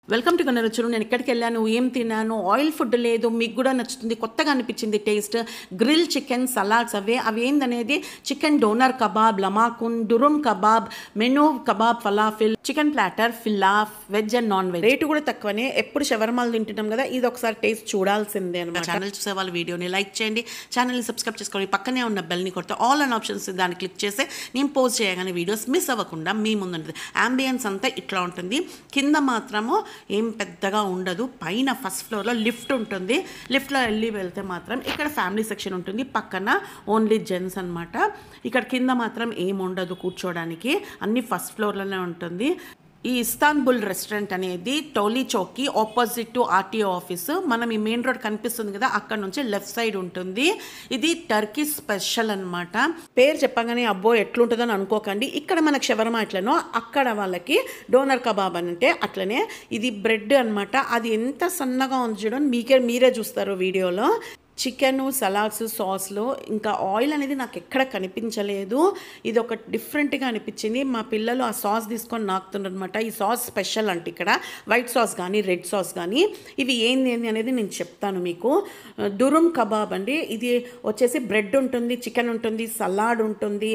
welcome to కన్నరచులు నేను ఎక్కడికి వెళ్ళాను ఏం తిన్నాను ఆయిల్ ఫుడ్ లేదు మీకు కూడా నచ్చుతుంది కొత్తగా అనిపించింది టేస్ట్ గ్రిల్ చికెన్ సలాడ్స్ అవే అవి ఏందనేది chicken doner kebab lahmacun durum kebab menu kebab falafel chicken platter pilaf veg and non veg rate కూడా తక్కువనే ఎప్పుడు షవర్మాలు తింటున్నాం కదా ఇది ఒకసారి టేస్ట్ చూడాల్సిందే అనమాట ఛానల్ చూసే వాళ్ళ వీడియోని లైక్ చేయండి ఛానల్ని సబ్స్క్రైబ్ చేసుకోండి పక్కనే ఉన్న బెల్ని కొడితే ఆల్ అండ్ ఆప్షన్స్ దాన్ని క్లిక్ చేస్తే నేను పోస్ట్ చేయగానే వీడియోస్ మిస్ అవ్వకుండా మీ ముందు ఉంటుంది అంబియన్స్ అంతా ఇట్లా ఉంటుంది కింద మాత్రము ఏం పెద్దగా ఉండదు పైన ఫస్ట్ ఫ్లోర్లో లిఫ్ట్ ఉంటుంది లిఫ్ట్లో వెళ్ళి వెళ్తే మాత్రం ఇక్కడ ఫ్యామిలీ సెక్షన్ ఉంటుంది పక్కన ఓన్లీ జెంట్స్ అన్నమాట ఇక్కడ కింద మాత్రం ఏం ఉండదు కూర్చోవడానికి అన్ని ఫస్ట్ ఫ్లోర్లోనే ఉంటుంది ఈ ఇస్తాన్బుల్ రెస్టారెంట్ అనేది Toli Chowki opposite to RTO office మనం ఈ మెయిన్ రోడ్ కనిపిస్తుంది కదా అక్కడ నుంచి లెఫ్ట్ సైడ్ ఉంటుంది ఇది టర్కీ స్పెషల్ అన్నమాట పేరు చెప్పగానే అబ్బో ఎట్లుంటుందో అని అనుకోకండి ఇక్కడ మనకు షవర్మా ఎట్లనో అక్కడ వాళ్ళకి డోనర్ కబాబ్ అని అంటే అట్లనే ఇది బ్రెడ్ అన్నమాట అది ఎంత సన్నగా ఉంది చూడండి మీకే మీరే చూస్తారు వీడియోలో చికెన్ సలాడ్స్ సాస్లో ఇంకా ఆయిల్ అనేది నాకు ఎక్కడ కనిపించలేదు ఇది ఒక డిఫరెంట్గా అనిపించింది మా పిల్లలు ఆ సాస్ తీసుకొని నాకుతున్నారు అనమాట ఈ సాస్ స్పెషల్ అంటే ఇక్కడ వైట్ సాస్ కానీ రెడ్ సాస్ కానీ ఇవి ఏంది ఏంది అనేది నేను చెప్తాను మీకు దురుమ్ కబాబ్ అండి ఇది వచ్చేసి బ్రెడ్ ఉంటుంది చికెన్ ఉంటుంది సలాడ్ ఉంటుంది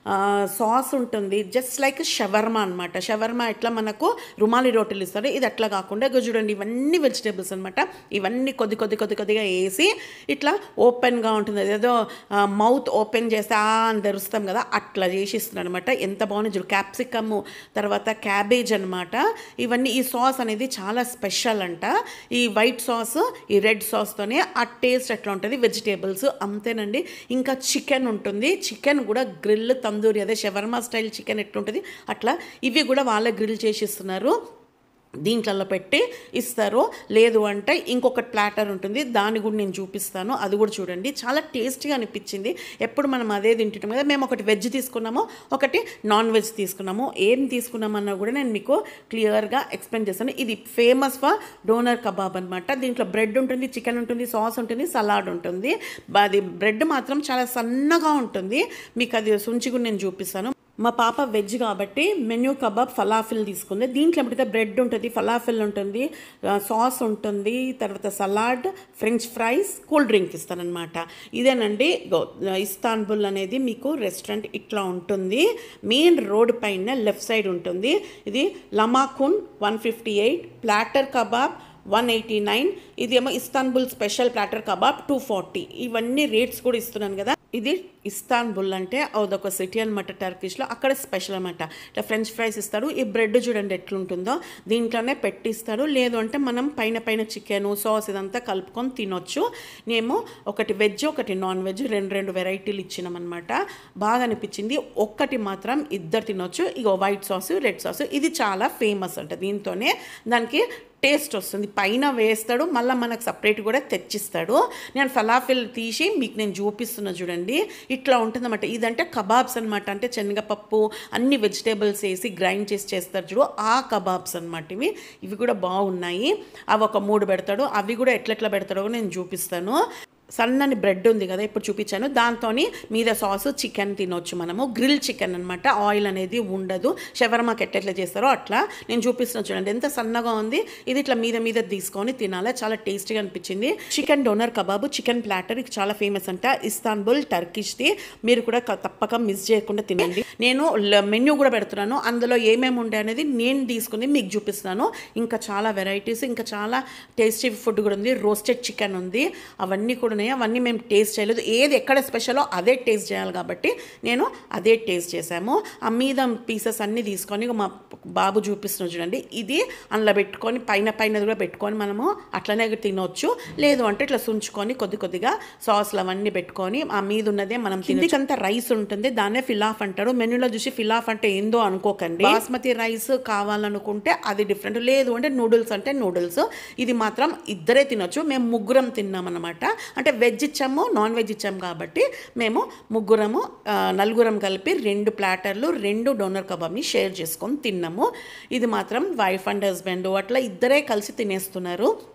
సాస్ ఉంటుంది జస్ట్ లైక్ షవర్మా అనమాట షవర్మా ఎట్లా మనకు రుమాలి రోటీలు ఇస్తారు ఇది అట్లా కాకుండా ఇగో చూడండి ఇవన్నీ వెజిటేబుల్స్ అనమాట ఇవన్నీ కొద్ది కొద్ది కొద్ది కొద్దిగా వేసి ఇట్లా ఓపెన్గా ఉంటుంది ఏదో మౌత్ ఓపెన్ చేస్తే ఆ అని తెరుస్తాం కదా అట్లా చేసి ఇస్తున్నాడు అనమాట ఎంత బాగుంది చూడు క్యాప్సికమ్ తర్వాత క్యాబేజ్ అనమాట ఇవన్నీ ఈ సాస్ అనేది చాలా స్పెషల్ అంట ఈ వైట్ సాస్ ఈ రెడ్ సాస్తోనే ఆ టేస్ట్ ఎట్లా ఉంటుంది వెజిటేబుల్స్ అంతేనండి ఇంకా చికెన్ ఉంటుంది చికెన్ కూడా గ్రిల్ తందూరి అదే షవర్మా స్టైల్ చికెన్ ఎట్లుంటుంది అట్లా ఇవి కూడా వాళ్ళే గ్రిల్ చేసి ఇస్తున్నారు దీంట్లలో పెట్టి ఇస్తారు లేదు అంటే ఇంకొక ప్లాటర్ ఉంటుంది దాన్ని కూడా నేను చూపిస్తాను అది కూడా చూడండి చాలా టేస్టీగా అనిపించింది ఎప్పుడు మనం అదే తింటుంటాం కదా మేము ఒకటి వెజ్ తీసుకున్నాము ఒకటి నాన్ వెజ్ తీసుకున్నాము ఏం తీసుకున్నామన్నా కూడా నేను మీకు క్లియర్గా ఎక్స్ప్లెయిన్ చేస్తాను ఇది ఫేమస్ ఫర్ డోనర్ కబాబ్ అనమాట దీంట్లో బ్రెడ్ ఉంటుంది చికెన్ ఉంటుంది సాస్ ఉంటుంది సలాడ్ ఉంటుంది అది బ్రెడ్ మాత్రం చాలా సన్నగా ఉంటుంది మీకు అది సుంచి కూడా నేను చూపిస్తాను మా పాప వెజ్ కాబట్టి మెన్యూ కబాబ్ ఫలాఫిల్ తీసుకుంది దీంట్లో ఎప్పుడైతే బ్రెడ్ ఉంటుంది ఫలాఫిల్ ఉంటుంది సాస్ ఉంటుంది తర్వాత salad French fries cool drink ఇస్తానమాట ఇదేనండి ఇస్తాన్బుల్ అనేది మీకు రెస్టారెంట్ ఇట్లా ఉంటుంది మెయిన్ రోడ్ పైన లెఫ్ట్ సైడ్ ఉంటుంది ఇది lahmacun one fifty eight platter kebab one eighty nine ఇదేమో Istanbul special platter kebab two forty ఇవన్నీ రేట్స్ కూడా ఇస్తున్నాను కదా ఇది ఇస్తాన్బుల్ అంటే అదొక సిటీ అనమాట టర్కిష్లో అక్కడ స్పెషల్ అనమాట ఇట్లా ఫ్రెంచ్ ఫ్రైస్ ఇస్తాడు ఈ బ్రెడ్ చూడండి ఎట్లుంటుందో దీంట్లోనే పెట్టిస్తాడు లేదు అంటే మనం పైన పైన చికెన్ సాస్ ఇదంతా కలుపుకొని తినొచ్చు మేము ఒకటి వెజ్ ఒకటి నాన్ వెజ్ రెండు రెండు వెరైటీలు ఇచ్చినామన్నమాట బాగా అనిపించింది ఒక్కటి మాత్రం ఇద్దరు తినొచ్చు ఇగో వైట్ సాస్ రెడ్ సాస్ ఇది చాలా ఫేమస్ అంట దీంతోనే దానికి టేస్ట్ వస్తుంది పైన వేస్తాడు మళ్ళీ మనకు సపరేట్ కూడా తెచ్చిస్తాడు నేను ఫలాఫిల్ తీసి మీకు నేను చూపిస్తున్నా చూడండి ఇట్లా ఉంటుందన్నమాట ఇదంటే కబాబ్స్ అనమాట అంటే శనగపప్పు అన్ని వెజిటేబుల్స్ వేసి గ్రైండ్ చేసి చేస్తారు చూడు ఆ కబాబ్స్ అనమాట ఇవి ఇవి కూడా బాగున్నాయి అవి ఒక మూడు పెడతాడు అవి కూడా ఎట్లెట్లా పెడతాడో నేను చూపిస్తాను సన్నని బ్రెడ్ ఉంది కదా ఇప్పుడు చూపించాను దాంతో మీద సాస్ చికెన్ తినొచ్చు మనము గ్రిల్ చికెన్ అనమాట ఆయిల్ అనేది ఉండదు షవర్మాకి ఎట్లెట్లా చేస్తారో అట్లా నేను చూపిస్తున్నా చూడండి ఎంత సన్నగా ఉంది ఇది ఇట్లా మీద మీద తీసుకొని తినాలి చాలా టేస్టీగా అనిపించింది chicken doner kebab chicken platter ఇది చాలా ఫేమస్ అంట ఇస్తాన్బుల్ టర్కిష్ది మీరు కూడా తప్పక మిస్ చేయకుండా తినండి నేను మెన్యూ కూడా పెడుతున్నాను అందులో ఏమేమి ఉండే అనేది నేను తీసుకుని మీకు చూపిస్తున్నాను ఇంకా చాలా వెరైటీస్ ఇంకా చాలా టేస్టీ ఫుడ్ కూడా ఉంది రోస్టెడ్ చికెన్ ఉంది అవన్నీ కూడా ఉన్నాయి అవన్నీ మేము టేస్ట్ చేయలేదు ఏది ఎక్కడ స్పెషలో అదే టేస్ట్ చేయాలి కాబట్టి నేను అదే టేస్ట్ చేసాము ఆ మీద పీసెస్ అన్నీ తీసుకొని మా బాబు చూపిస్తున్నాడు చూడండి ఇది అందులో పెట్టుకొని పైన పైన కూడా పెట్టుకొని మనము అట్లనే తినొచ్చు లేదు అంటే ఇట్లా సుంచుకొని కొద్ది కొద్దిగా సాస్లు అవన్నీ పెట్టుకొని ఆ మీద ఉన్నదే మనం తిండికంతా రైస్ ఉంటుంది దాన్నే ఫిలాఫ్ అంటారు మెనూలో చూసి ఫిలాఫ్ అంటే ఏందో అనుకోకండి బాస్మతి రైస్ కావాలనుకుంటే అది డిఫరెంట్ లేదు అంటే నూడిల్స్ అంటే నూడిల్స్ ఇది మాత్రం ఇద్దరే తినొచ్చు మేము ముగ్గురం తిన్నాం అనమాట అంటే వెజ్ ఇచ్చాము నాన్ వెజ్ ఇచ్చాము కాబట్టి మేము ముగ్గురము నలుగురం కలిపి రెండు ప్లాటర్లు రెండు డోనర్ కబాబ్ని షేర్ చేసుకొని తిన్నాము ఇది మాత్రం వైఫ్ అండ్ హస్బెండ్ అట్లా ఇద్దరే కలిసి తినేస్తున్నారు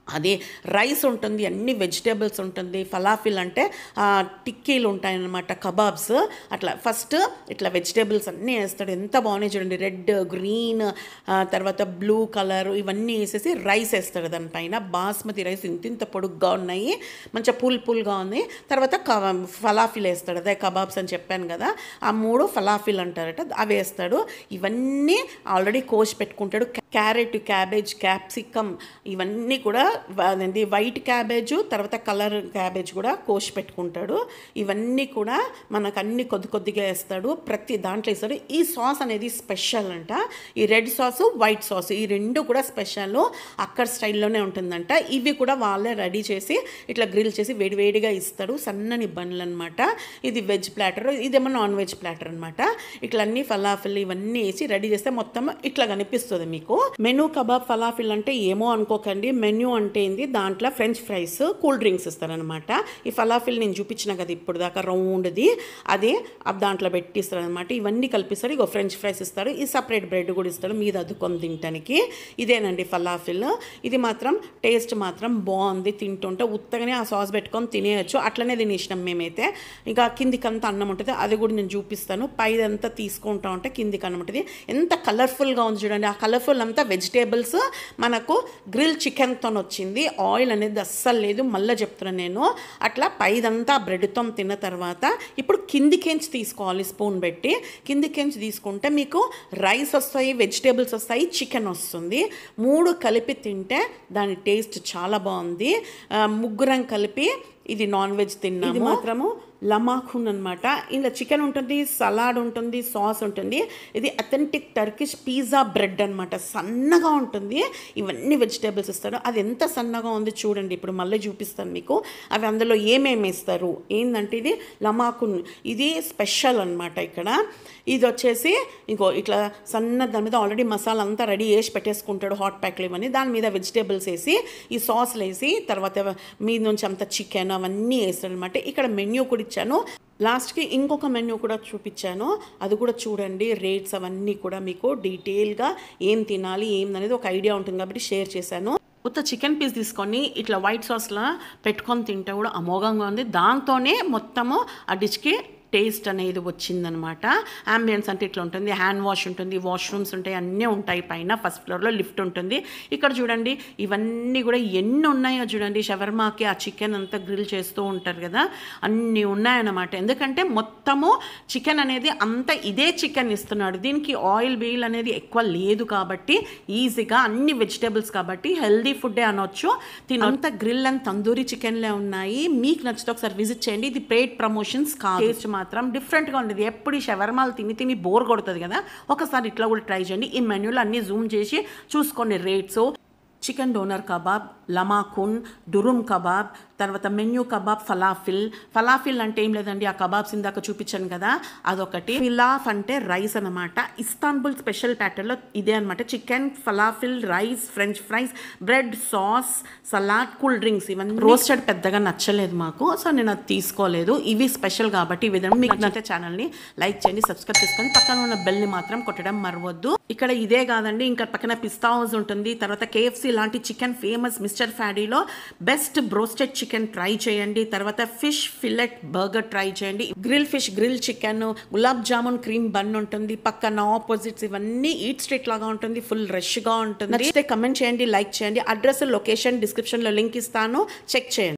అది రైస్ ఉంటుంది అన్ని వెజిటేబుల్స్ ఉంటుంది ఫలాఫిల్ అంటే ఆ, టిక్కీలు ఉంటాయన్నమాట కబాబ్స్ అట్లా ఫస్ట్ ఇట్లా వెజిటేబుల్స్ అన్నీ వేస్తాడు ఎంత బాగున్నాయి చూడండి రెడ్ గ్రీన్ తర్వాత బ్లూ కలర్ ఇవన్నీ వేసేసి రైస్ వేస్తాడు దానిపైన బాస్మతి రైస్ ఇంత ఇంత పొడుగ్గా ఉన్నాయి మంచిగా పూల్ పూల్గా ఉంది తర్వాత క ఫలాఫిల్ వేస్తాడు అదే కబాబ్స్ అని చెప్పాను కదా ఆ మూడు ఫలాఫిల్ అంటారట అవి వేస్తాడు ఇవన్నీ ఆల్రెడీ కోసి పెట్టుకుంటాడు క్యారెట్ క్యాబేజ్ క్యాప్సికమ్ ఇవన్నీ కూడా వ- అదేంటి వైట్ క్యాబేజ్ తర్వాత కలర్ క్యాబేజ్ కూడా కోసి పెట్టుకుంటాడు ఇవన్నీ కూడా మనకు అన్ని కొద్ది కొద్దిగా వేస్తాడు ప్రతి దాంట్లో వేస్తాడు ఈ సాస్ అనేది స్పెషల్ అంట ఈ రెడ్ సాస్ వైట్ సాస్ ఈ రెండు కూడా స్పెషల్ అక్కడ స్టైల్లోనే ఉంటుందంట ఇవి కూడా వాళ్ళే రెడీ చేసి ఇట్లా గ్రిల్ చేసి వేడివేడిగా ఇస్తాడు సన్నని బండ్లు అనమాట ఇది వెజ్ ప్లాటర్ ఇదేమో నాన్ వెజ్ ప్లాటర్ అనమాట ఇట్లా అన్ని ఫలాఫిల్ ఇవన్నీ వేసి రెడీ చేస్తే మొత్తం ఇట్లా కనిపిస్తుంది మీకు మెనూ కబాబ్ ఫలాఫిల్ అంటే ఏమో అనుకోకండి మెన్యూ అంటే ఏంది దాంట్లో ఫ్రెంచ్ ఫ్రైస్ కూల్ డ్రింక్స్ ఇస్తారనమాట ఈ ఫలాఫిల్ నేను చూపించిన కదా ఇప్పుడు దాకా రౌండ్ది అది ఆ దాంట్లో పెట్టిస్తారు అనమాట ఇవన్నీ కల్పిస్తాడు ఇగో ఫ్రెంచ్ ఫ్రైస్ ఇస్తాడు ఈ సపరేట్ బ్రెడ్ కూడా ఇస్తాడు మీద అద్దుకొని తినటానికి ఇదేనండి ఫలాఫిల్ ఇది మాత్రం టేస్ట్ మాత్రం బాగుంది తింటుంటే ఉత్తగానే ఆ సాస్ పెట్టుకొని తినేయచ్చు అట్లనే తినేసినాం మేమైతే ఇంకా కిందికంతా అన్నం ఉంటుంది అది కూడా నేను చూపిస్తాను పైదంతా తీసుకుంటా ఉంటే కిందికి అన్నం ఉంటుంది ఎంత కలర్ఫుల్గా ఉంది చూడండి ఆ కలర్ఫుల్ అంతా వెజిటేబుల్స్ మనకు గ్రిల్ చికెన్తో వచ్చింది ఆయిల్ అనేది అస్సలు లేదు మళ్ళీ చెప్తున్నాను నేను అట్లా పైదంతా బ్రెడ్తో తిన్న తర్వాత ఇప్పుడు కిందికేంచి తీసుకోవాలి స్పూన్ పెట్టి కిందికేంచి తీసుకుంటే మీకు రైస్ వస్తాయి వెజిటేబుల్స్ వస్తాయి చికెన్ వస్తుంది మూడు కలిపి తింటే దాని టేస్ట్ చాలా బాగుంది ఆ, ముగ్గురం కలిపి ఇది నాన్ వెజ్ తిన్నాము ఇది మాత్రము లమాఖున్ అనమాట ఇలా చికెన్ ఉంటుంది సలాడ్ ఉంటుంది సాస్ ఉంటుంది ఇది అథెంటిక్ టర్కిష్ పిజ్జా బ్రెడ్ అనమాట సన్నగా ఉంటుంది ఇవన్నీ వెజిటేబుల్స్ ఇస్తారు అది ఎంత సన్నగా ఉంది చూడండి ఇప్పుడు మళ్ళీ చూపిస్తాను మీకు అవి అందులో ఏమేమి ఇస్తారు ఏంటంటే ఇది లమాకున్ ఇది స్పెషల్ అనమాట ఇక్కడ ఇది వచ్చేసి ఇంకో ఇట్లా సన్న దాని మీద ఆల్రెడీ మసాలా అంతా రెడీ చేసి పెట్టేసుకుంటాడు హాట్ ప్యాక్లు ఇవన్నీ దాని మీద వెజిటేబుల్స్ వేసి ఈ సాస్లు వేసి తర్వాత మీద నుంచి అంత చికెన్ అవన్నీ వేస్తాడు అనమాట ఇక్కడ మెన్యూ కూడా ఇచ్చాను లాస్ట్కి ఇంకొక మెన్యూ కూడా చూపించాను అది కూడా చూడండి రేట్స్ అవన్నీ కూడా మీకు డీటెయిల్గా ఏం తినాలి ఏం అనేది ఒక ఐడియా ఉంటుంది కాబట్టి షేర్ చేశాను ఉత్త చికెన్ పీస్ తీసుకొని ఇట్లా వైట్ సాస్లో పెట్టుకొని తింటే కూడా అమోఘంగా ఉంది దాంతోనే మొత్తము ఆ డిష్కి టేస్ట్ అనేది వచ్చిందనమాట అంబియన్స్ అంటే ఇట్లా ఉంటుంది హ్యాండ్ వాష్ ఉంటుంది వాష్రూమ్స్ ఉంటాయి అన్నీ ఉంటాయి పైన ఫస్ట్ ఫ్లోర్లో లిఫ్ట్ ఉంటుంది ఇక్కడ చూడండి ఇవన్నీ కూడా ఎన్ని ఉన్నాయో చూడండి షవర్మాకి ఆ చికెన్ అంతా గ్రిల్ చేస్తూ ఉంటారు కదా అన్నీ ఉన్నాయన్నమాట ఎందుకంటే మొత్తము చికెన్ అనేది అంత ఇదే చికెన్ ఇస్తున్నాడు దీనికి ఆయిల్ బీల్ అనేది ఎక్కువ లేదు కాబట్టి ఈజీగా అన్ని వెజిటేబుల్స్ కాబట్టి హెల్దీ ఫుడ్డే అనొచ్చు తిన అంత గ్రిల్ అండ్ తందూరి చికెన్లే ఉన్నాయి మీకు నచ్చితే ఒకసారి విజిట్ చేయండి ఇది పెయిడ్ ప్రమోషన్స్ కాదు టేస్ట్ మాత్రం డిఫరెంట్గా ఉండేది ఎప్పుడు ఈ షవర్మాలు తిని తిని బోర్ కొడుతుంది కదా ఒకసారి ఇట్లా కూడా ట్రై చేయండి ఈ మెన్యూలో అన్ని జూమ్ చేసి చూసుకోండి rates chicken doner kebab lahmacun durum kebab తర్వాత మెన్యూ కబాబ్ ఫలాఫిల్ ఫలాఫిల్ అంటే ఏం లేదండి ఆ కబాబ్స్ ఇందాక చూపించాను కదా అదొకటి ఫిలాఫ్ అంటే రైస్ అనమాట ఇస్తాన్బుల్ స్పెషల్ ప్యాటర్న్లో ఇదే అనమాట chicken falafel rice French fries bread sauce salad cool drinks ఇవన్నీ రోస్టెడ్ పెద్దగా నచ్చలేదు మాకు సో నేను అది తీసుకోలేదు ఇవి స్పెషల్ కాబట్టి ఈ విధంగా మీకు నచ్చితే ఛానల్ని లైక్ చేయండి సబ్స్క్రైబ్ చేసుకొని పక్కన ఉన్న బెల్ని మాత్రం కొట్టడం మరవద్దు ఇక్కడ ఇదే కాదండి ఇంకా పక్కన పిస్తా హౌస్ ఉంటుంది తర్వాత కేఎఫ్సి లాంటి చికెన్ ఫేమస్ మిస్టర్ ఫ్యాడీలో బెస్ట్ బ్రోస్టెడ్ చికెన్ ట్రై చేయండి తర్వాత ఫిష్ ఫిల్లెట్ బర్గర్ ట్రై చేయండి grill fish grill chicken gulab jamun cream bun ఉంటుంది పక్కన ఆపోజిట్స్ ఇవన్నీ ఈట్ స్ట్రీట్ లాగా ఉంటుంది ఫుల్ రష్గా ఉంటుంది నచ్చితే కమెంట్ చేయండి లైక్ చేయండి అడ్రస్ లొకేషన్ డిస్క్రిప్షన్లో లింక్ ఇస్తాను చెక్ చేయండి